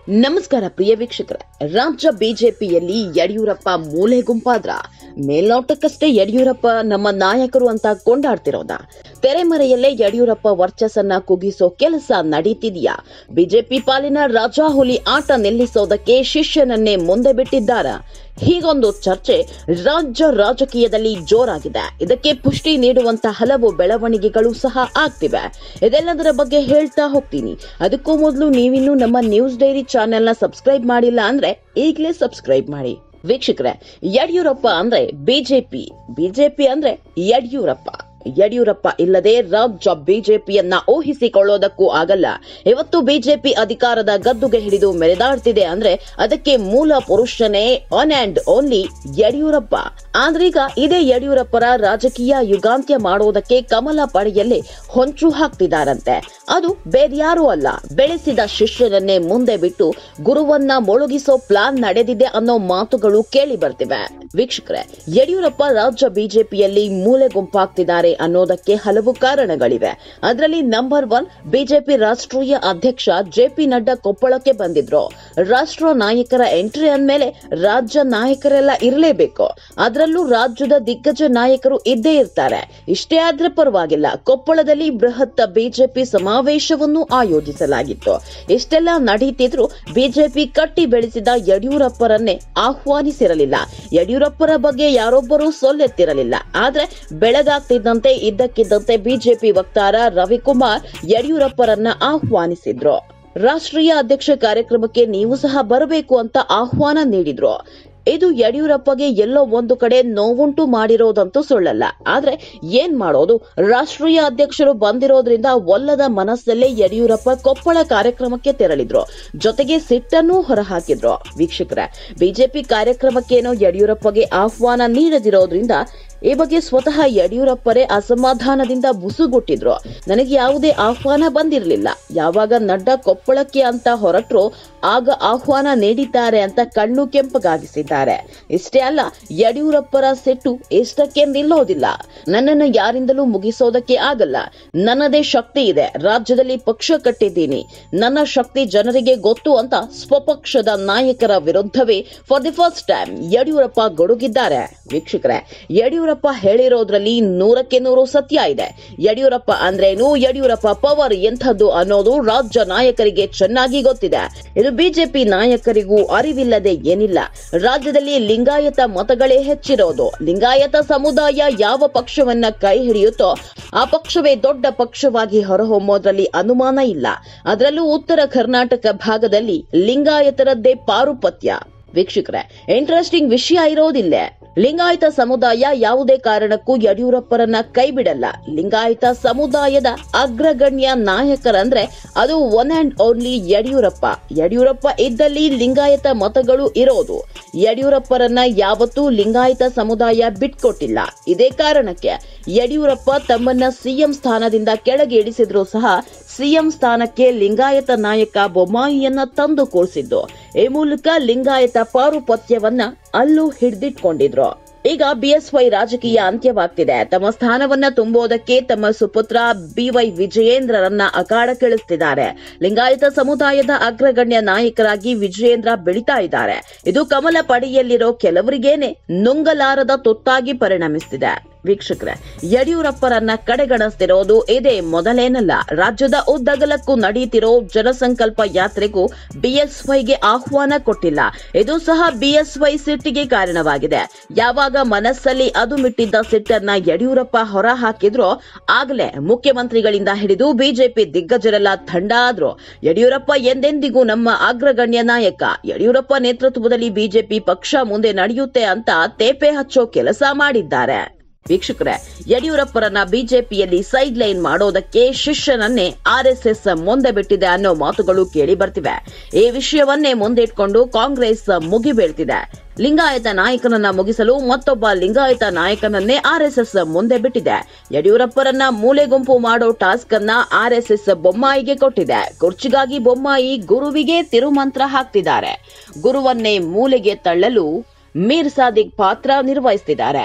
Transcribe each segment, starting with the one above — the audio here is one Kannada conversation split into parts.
ನಮಸ್ಕಾರ ಪ್ರಿಯ ವೀಕ್ಷಕರೇ ರಾಜ್ಯ ಬಿಜೆಪಿಯಲ್ಲಿ ಯಡಿಯೂರಪ್ಪ ಮೂಲೆ ಗುಂಪಾದ್ರ ಮೇಲ್ನೋಟಕ್ಕಷ್ಟೇ ಯಡಿಯೂರಪ್ಪ ನಮ್ಮ ನಾಯಕರು ಅಂತ ಕೊಂಡಾಡ್ತಿರೋದ ತೆರೆಮರೆಯಲ್ಲೇ ಯಡಿಯೂರಪ್ಪ ವರ್ಚಸ್ಸನ್ನ ಕುಗ್ಗಿಸೋ ಕೆಲಸ ನಡೀತಿದೆಯಾ ಬಿಜೆಪಿ ಪಾಲಿನ ರಾಜಾಹುಲಿ ಆಟ ನಿಲ್ಲಿಸೋದಕ್ಕೆ ಶಿಷ್ಯನನ್ನೇ ಮುಂದೆ ಬಿಟ್ಟಿದ್ದಾರ ಹೀಗೊಂದು ಚರ್ಚೆ ರಾಜ್ಯ ರಾಜಕೀಯದಲ್ಲಿ ಜೋರಾಗಿದೆ ಇದಕ್ಕೆ ಪುಷ್ಟಿ ನೀಡುವಂತ ಹಲವು ಬೆಳವಣಿಗೆಗಳು ಸಹ ಆಗ್ತಿವೆ ಇದೆಲ್ಲದರ ಬಗ್ಗೆ ಹೇಳ್ತಾ ಹೋಗ್ತೀನಿ ಅದಕ್ಕೂ ಮೊದಲು ನೀವಿನ್ನೂ ನಮ್ಮ ನ್ಯೂಸ್ ಡೈರಿ ಚಾನೆಲ್ನ ಸಬ್ಸ್ಕ್ರೈಬ್ ಮಾಡಿಲ್ಲ ಅಂದ್ರೆ ಈಗಲೇ ಸಬ್ಸ್ಕ್ರೈಬ್ ಮಾಡಿ ವೀಕ್ಷಕರೇ ಯಡಿಯೂರಪ್ಪ ಅಂದ್ರೆ ಬಿಜೆಪಿ ಬಿಜೆಪಿ ಅಂದ್ರೆ ಯಡಿಯೂರಪ್ಪ ಯಡಿಯೂರಪ್ಪ ಇಲ್ಲದೆ ರಾಜ್ಯ ಬಿಜೆಪಿಯನ್ನ ಊಹಿಸಿಕೊಳ್ಳೋದಕ್ಕೂ ಆಗಲ್ಲ ಇವತ್ತು ಬಿಜೆಪಿ ಅಧಿಕಾರದ ಗದ್ದುಗೆ ಹಿಡಿದು ಮೆರೆದಾಡ್ತಿದೆ ಅಂದ್ರೆ ಅದಕ್ಕೆ ಮೂಲ ಪುರುಷನೇ ಒನ್ ಅಂಡ್ ಓನ್ಲಿ ಯಡಿಯೂರಪ್ಪ ಆದ್ರೀಗ ಇದೇ ಯಡಿಯೂರಪ್ಪರ ರಾಜಕೀಯ ಯುಗಾಂತ್ಯ ಮಾಡೋದಕ್ಕೆ ಕಮಲ ಪಡೆಯಲ್ಲೇ ಹೊಂಚು ಹಾಕ್ತಿದಾರಂತೆ ಅದು ಬೇರ್ಯಾರೂ ಅಲ್ಲ ಬೆಳೆಸಿದ ಶಿಷ್ಯನನ್ನೇ ಮುಂದೆ ಬಿಟ್ಟು ಗುರುವನ್ನ ಮೊಳಗಿಸೋ ಪ್ಲಾನ್ ನಡೆದಿದೆ ಅನ್ನೋ ಮಾತುಗಳು ಕೇಳಿ ಬರ್ತಿವೆ ವೀಕ್ಷಕರೇ ಯಡಿಯೂರಪ್ಪ ರಾಜ್ಯ ಬಿಜೆಪಿಯಲ್ಲಿ ಮೂಲೆ ಗುಂಪಾಗ್ತಿದ್ದಾರೆ ಅನ್ನೋದಕ್ಕೆ ಹಲವು ಕಾರಣಗಳಿವೆ ಅದರಲ್ಲಿ ನಂಬರ್ ಒನ್ ಬಿಜೆಪಿ ರಾಷ್ಟ್ರೀಯ ಅಧ್ಯಕ್ಷ ಜೆಪಿ ನಡ್ಡಾ ಕೊಪ್ಪಳಕ್ಕೆ ಬಂದಿದ್ರು ರಾಷ್ಟ್ರ ನಾಯಕರ ಎಂಟ್ರಿ ಅಂದ್ಮೇಲೆ ರಾಜ್ಯ ನಾಯಕರೆಲ್ಲ ಇರಲೇಬೇಕು ಅದರಲ್ಲೂ ರಾಜ್ಯದ ದಿಗ್ಗಜ ನಾಯಕರು ಇದ್ದೇ ಇರ್ತಾರೆ ಇಷ್ಟೇ ಆದ್ರೆ ಪರವಾಗಿಲ್ಲ ಕೊಪ್ಪಳದಲ್ಲಿ ಬೃಹತ್ ಬಿಜೆಪಿ ಸಮಾವೇಶವನ್ನು ಆಯೋಜಿಸಲಾಗಿತ್ತು ಇಷ್ಟೆಲ್ಲ ನಡೀತಿದ್ರು ಬಿಜೆಪಿ ಕಟ್ಟಿ ಬೆಳೆಸಿದ ಯಡಿಯೂರಪ್ಪರನ್ನೇ ಆಹ್ವಾನಿಸಿರಲಿಲ್ಲ ಯಡಿಯೂರಪ್ಪರ ಬಗ್ಗೆ ಯಾರೊಬ್ಬರೂ ಸೊಲ್ಲೆತ್ತಿರಲಿಲ್ಲ ಆದ್ರೆ ಬೆಳಗಾಗ್ತಿದ್ದಂತೆ ಇದ್ದಕ್ಕಿದ್ದಂತೆ ಬಿಜೆಪಿ ವಕ್ತಾರ ರವಿಕುಮಾರ್ ಯಡಿಯೂರಪ್ಪರನ್ನ ಆಹ್ವಾನಿಸಿದ್ರು ರಾಷ್ಟ್ರೀಯ ಅಧ್ಯಕ್ಷ ಕಾರ್ಯಕ್ರಮಕ್ಕೆ ನೀವು ಸಹ ಬರಬೇಕು ಅಂತ ಆಹ್ವಾನ ನೀಡಿದ್ರು ಇದು ಯಡಿಯೂರಪ್ಪಗೆ ಎಲ್ಲೋ ಒಂದು ಕಡೆ ನೋವುಂಟು ಮಾಡಿರೋದಂತೂ ಸುಳ್ಳಲ್ಲ ಆದ್ರೆ ಏನ್ ಮಾಡೋದು ರಾಷ್ಟ್ರೀಯ ಅಧ್ಯಕ್ಷರು ಬಂದಿರೋದ್ರಿಂದ ಒಲ್ಲದ ಮನಸ್ಸಲ್ಲೇ ಯಡಿಯೂರಪ್ಪ ಕೊಪ್ಪಳ ಕಾರ್ಯಕ್ರಮಕ್ಕೆ ತೆರಳಿದ್ರು ಜೊತೆಗೆ ಸಿಟ್ಟನ್ನೂ ಹೊರಹಾಕಿದ್ರು ವೀಕ್ಷಕರೇ ಬಿಜೆಪಿ ಕಾರ್ಯಕ್ರಮಕ್ಕೇನೋ ಯಡಿಯೂರಪ್ಪಗೆ ಆಹ್ವಾನ ನೀಡದಿರೋದ್ರಿಂದ ಈ ಬಗ್ಗೆ ಸ್ವತಃ ಯಡಿಯೂರಪ್ಪರೇ ಅಸಮಾಧಾನದಿಂದ ಬುಸುಗುಟ್ಟಿದ್ರು ನನಗೆ ಯಾವುದೇ ಆಹ್ವಾನ ಬಂದಿರಲಿಲ್ಲ ಯಾವಾಗ ನಡ್ಡಾ ಕೊಪ್ಪಳಕ್ಕೆ ಅಂತ ಹೊರಟ್ರು ಆಗ ಆಹ್ವಾನ ನೀಡಿದ್ದಾರೆ ಅಂತ ಕಣ್ಣು ಕೆಂಪಗಾಗಿಸಿದ್ದಾರೆ ಇಷ್ಟೇ ಅಲ್ಲ ಯಡಿಯೂರಪ್ಪರ ಸಿಟ್ಟು ಇಷ್ಟಕ್ಕೆ ನಿಲ್ಲೋದಿಲ್ಲ ನನ್ನನ್ನು ಯಾರಿಂದಲೂ ಮುಗಿಸೋದಕ್ಕೆ ಆಗಲ್ಲ ನನ್ನದೇ ಶಕ್ತಿ ಇದೆ ರಾಜ್ಯದಲ್ಲಿ ಪಕ್ಷ ಕಟ್ಟಿದ್ದೀನಿ ನನ್ನ ಶಕ್ತಿ ಜನರಿಗೆ ಗೊತ್ತು ಅಂತ ಸ್ವಪಕ್ಷದ ನಾಯಕರ ವಿರುದ್ಧವೇ for the first time Yediyurappa ಗೊಡುಗಿದ್ದಾರೆ ವೀಕ್ಷಕರೇ ಯಡಿಯೂರಪ್ಪ ಹೇಳಿರೋದ್ರಲ್ಲಿ ನೂರಕ್ಕೆ ನೂರು ಸತ್ಯ ಇದೆ ಯಡಿಯೂರಪ್ಪ ಅಂದ್ರೇನು ಯಡಿಯೂರಪ್ಪ ಪವರ್ ಎಂಥದ್ದು ಅನ್ನೋದು ರಾಜ್ಯ ನಾಯಕರಿಗೆ ಚೆನ್ನಾಗಿ ಗೊತ್ತಿದೆ ಇದು ಬಿಜೆಪಿ ನಾಯಕರಿಗೂ ಅರಿವಿಲ್ಲದೆ ಏನಿಲ್ಲ ರಾಜ್ಯದಲ್ಲಿ ಲಿಂಗಾಯತ ಮತಗಳೇ ಹೆಚ್ಚಿರೋದು ಲಿಂಗಾಯತ ಸಮುದಾಯ ಯಾವ ಪಕ್ಷವನ್ನ ಕೈ ಹಿಡಿಯುತ್ತೋ ಆ ಪಕ್ಷವೇ ದೊಡ್ಡ ಪಕ್ಷವಾಗಿ ಹೊರಹೊಮ್ಮೋದ್ರಲ್ಲಿ ಅನುಮಾನ ಇಲ್ಲ ಅದರಲ್ಲೂ ಉತ್ತರ ಕರ್ನಾಟಕ ಭಾಗದಲ್ಲಿ ಲಿಂಗಾಯತರದ್ದೇ ಪಾರುಪತ್ಯ ವೀಕ್ಷಕರೇ ಇಂಟ್ರೆಸ್ಟಿಂಗ್ ವಿಷಯ ಇರೋದಿಲ್ಲ ಲಿಂಗಾಯತ ಸಮುದಾಯ ಯಾವುದೇ ಕಾರಣಕ್ಕೂ ಯಡಿಯೂರಪ್ಪರನ್ನ ಕೈ ಬಿಡಲ್ಲ ಲಿಂಗಾಯತ ಸಮುದಾಯದ ಅಗ್ರಗಣ್ಯ ನಾಯಕರಂದ್ರೆ ಅದು one and only Yediyurappa Yediyurappa ಇದ್ದಲ್ಲಿ ಲಿಂಗಾಯತ ಮತಗಳು ಇರೋದು ಯಡಿಯೂರಪ್ಪರನ್ನ ಯಾವತ್ತೂ ಲಿಂಗಾಯತ ಸಮುದಾಯ ಬಿಟ್ಕೊಟ್ಟಿಲ್ಲ ಇದೇ ಕಾರಣಕ್ಕೆ ಯಡಿಯೂರಪ್ಪ ತಮ್ಮನ್ನ ಸಿಎಂ ಸ್ಥಾನದಿಂದ ಕೆಳಗೆ ಇಳಿಸಿದ್ರು ಸಹ ಸಿಎಂ ಸ್ಥಾನಕ್ಕೆ ಲಿಂಗಾಯತ ನಾಯಕ ಬೊಮ್ಮಾಯಿಯನ್ನ ತಂದು ಕೂರಿಸಿದ್ದು ಈ ಮೂಲಕ ಲಿಂಗಾಯತ ಪಾರುಪತ್ಯವನ್ನ ಅಲ್ಲೂ ಹಿಡಿದಿಟ್ಕೊಂಡಿದ್ರು ಈಗ ಬಿಎಸ್ವೈ ರಾಜಕೀಯ ಅಂತ್ಯವಾಗ್ತಿದೆ ತಮ್ಮ ಸ್ಥಾನವನ್ನ ತುಂಬುವುದಕ್ಕೆ ತಮ್ಮ ಸುಪುತ್ರ ಬಿವೈ ವಿಜಯೇಂದ್ರರನ್ನ ಅಖಾಡಕ್ಕಿಳಿಸ್ತಿದ್ದಾರೆ ಲಿಂಗಾಯತ ಸಮುದಾಯದ ಅಗ್ರಗಣ್ಯ ನಾಯಕರಾಗಿ ವಿಜಯೇಂದ್ರ ಬೆಳಿತಾ ಇದ್ದಾರೆ ಇದು ಕಮಲ ಪಡಿಯಲ್ಲಿರೋ ಕೆಲವರಿಗೇನೆ ನುಂಗಲಾರದ ತುತ್ತಾಗಿ ಪರಿಣಮಿಸ್ತಿದೆ ವೀಕ್ಷಕರೇ ಯಡಿಯೂರಪ್ಪರನ್ನ ಕಡೆಗಣಿಸ್ತಿರೋದು ಇದೇ ಮೊದಲೇನಲ್ಲ ರಾಜ್ಯದ ಉದ್ದಗಲಕ್ಕೂ ನಡೆಯುತ್ತಿರೋ ಜನಸಂಕಲ್ಪ ಯಾತ್ರೆಗೂ ಬಿಎಸ್ವೈಗೆ ಆಹ್ವಾನ ಕೊಟ್ಟಿಲ್ಲ ಇದು ಸಹ ಬಿಎಸ್ವೈ ಸಿಟ್ಟಿಗೆ ಕಾರಣವಾಗಿದೆ ಯಾವಾಗ ಮನಸ್ಸಲ್ಲಿ ಅದು ಮಿಟ್ಟಿದ್ದ ಸಿಟ್ಟನ್ನ ಯಡಿಯೂರಪ್ಪ ಹೊರ ಹಾಕಿದ್ರೋ ಆಗಲೇ ಮುಖ್ಯಮಂತ್ರಿಗಳಿಂದ ಹಿಡಿದು ಬಿಜೆಪಿ ದಿಗ್ಗಜರೆಲ್ಲ ಥಂಡ ಆದ್ರು ಯಡಿಯೂರಪ್ಪ ಎಂದೆಂದಿಗೂ ನಮ್ಮ ಅಗ್ರಗಣ್ಯ ನಾಯಕ ಯಡಿಯೂರಪ್ಪ ನೇತೃತ್ವದಲ್ಲಿ ಬಿಜೆಪಿ ಪಕ್ಷ ಮುಂದೆ ನಡೆಯುತ್ತೆ ಅಂತ ತೇಪೆ ಹಚ್ಚೋ ಕೆಲಸ ಮಾಡಿದ್ದಾರೆ ವೀಕ್ಷಕರೇ ಯಡಿಯೂರಪ್ಪರನ್ನ ಬಿಜೆಪಿಯಲ್ಲಿ ಸೈಡ್ ಲೈನ್ ಮಾಡೋದಕ್ಕೆ ಶಿಷ್ಯನನ್ನೇ ಆರ್ಎಸ್ಎಸ್ ಮುಂದೆ ಬಿಟ್ಟಿದೆ ಅನ್ನೋ ಮಾತುಗಳು ಕೇಳಿ ಬರ್ತಿವೆ ಈ ವಿಷಯವನ್ನೇ ಮುಂದಿಟ್ಕೊಂಡು ಕಾಂಗ್ರೆಸ್ ಮುಗಿಬೀಳ್ತಿದೆ ಲಿಂಗಾಯತ ನಾಯಕನನ್ನ ಮುಗಿಸಲು ಮತ್ತೊಬ್ಬ ಲಿಂಗಾಯತ ನಾಯಕನನ್ನೇ ಆರ್ಎಸ್ಎಸ್ ಮುಂದೆ ಬಿಟ್ಟಿದೆ ಯಡಿಯೂರಪ್ಪರನ್ನ ಮೂಲೆ ಗುಂಪು ಮಾಡೋ ಟಾಸ್ಕ್ ಅನ್ನ ಆರ್ಎಸ್ಎಸ್ ಬೊಮ್ಮಾಯಿಗೆ ಕೊಟ್ಟಿದೆ ಕುರ್ಚಿಗಾಗಿ ಬೊಮ್ಮಾಯಿ ಗುರುವಿಗೆ ತಿರುಮಂತ್ರ ಹಾಕ್ತಿದ್ದಾರೆ ಗುರುವನ್ನೇ ಮೂಲೆಗೆ ತಳ್ಳಲು ಮೀರ್ ಸಾದಿಕ್ ಪಾತ್ರ ನಿರ್ವಹಿಸುತ್ತಿದ್ದಾರೆ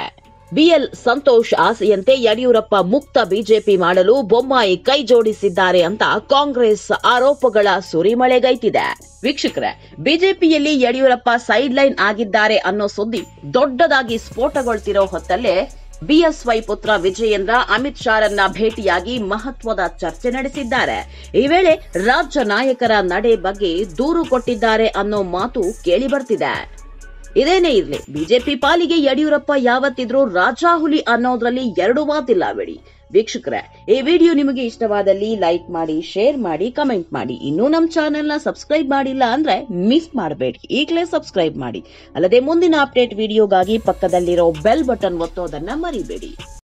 ಬಿಎಲ್ ಸಂತೋಷ್ ಆಸೆಯಂತೆ ಯಡಿಯೂರಪ್ಪ ಮುಕ್ತ ಬಿಜೆಪಿ ಮಾಡಲು ಬೊಮ್ಮಾಯಿ ಕೈ ಜೋಡಿಸಿದ್ದಾರೆ ಅಂತ ಕಾಂಗ್ರೆಸ್ ಆರೋಪಗಳ ಸುರಿಮಳೆಗೈತಿದೆ ವೀಕ್ಷಕರೇ ಬಿಜೆಪಿಯಲ್ಲಿ ಯಡಿಯೂರಪ್ಪ ಸೈಡ್ ಲೈನ್ ಆಗಿದ್ದಾರೆ ಅನ್ನೋ ಸುದ್ದಿ ದೊಡ್ಡದಾಗಿ ಸ್ಫೋಟಗೊಳ್ತಿರೋ ಹೊತ್ತಲ್ಲೇ ಬಿಎಸ್ವೈ ಪುತ್ರ ವಿಜಯೇಂದ್ರ ಅಮಿತ್ ಶಾರನ್ನ ಭೇಟಿಯಾಗಿ ಮಹತ್ವದ ಚರ್ಚೆ ನಡೆಸಿದ್ದಾರೆ ಈ ವೇಳೆ ರಾಜ್ಯ ನಾಯಕರ ನಡೆ ಬಗ್ಗೆ ದೂರು ಕೊಟ್ಟಿದ್ದಾರೆ ಅನ್ನೋ ಮಾತು ಕೇಳಿ ಬರ್ತಿದೆ ಇದೇನೇ ಇರ್ಲಿ ಬಿಜೆಪಿ ಪಾಲಿಗೆ ಯಡಿಯೂರಪ್ಪ ಯಾವತ್ತಿದ್ರೂ ರಾಜಾಹುಲಿ ಅನ್ನೋದ್ರಲ್ಲಿ ಎರಡು ಮಾತಿಲ್ಲ ಬಿಡಿ ವೀಕ್ಷಕರೇ ಈ ವಿಡಿಯೋ ನಿಮಗೆ ಇಷ್ಟವಾದಲ್ಲಿ ಲೈಕ್ ಮಾಡಿ ಶೇರ್ ಮಾಡಿ ಕಮೆಂಟ್ ಮಾಡಿ ಇನ್ನೂ ನಮ್ಮ ಚಾನೆಲ್ನ ಸಬ್ಸ್ಕ್ರೈಬ್ ಮಾಡಿಲ್ಲ ಅಂದ್ರೆ ಮಿಸ್ ಮಾಡಬೇಡಿ ಈಗಲೇ ಸಬ್ಸ್ಕ್ರೈಬ್ ಮಾಡಿ ಅಲ್ಲದೆ ಮುಂದಿನ ಅಪ್ಡೇಟ್ ವಿಡಿಯೋಗಾಗಿ ಪಕ್ಕದಲ್ಲಿರೋ ಬೆಲ್ ಬಟನ್ ಒತ್ತೋದನ್ನ ಮರಿಬೇಡಿ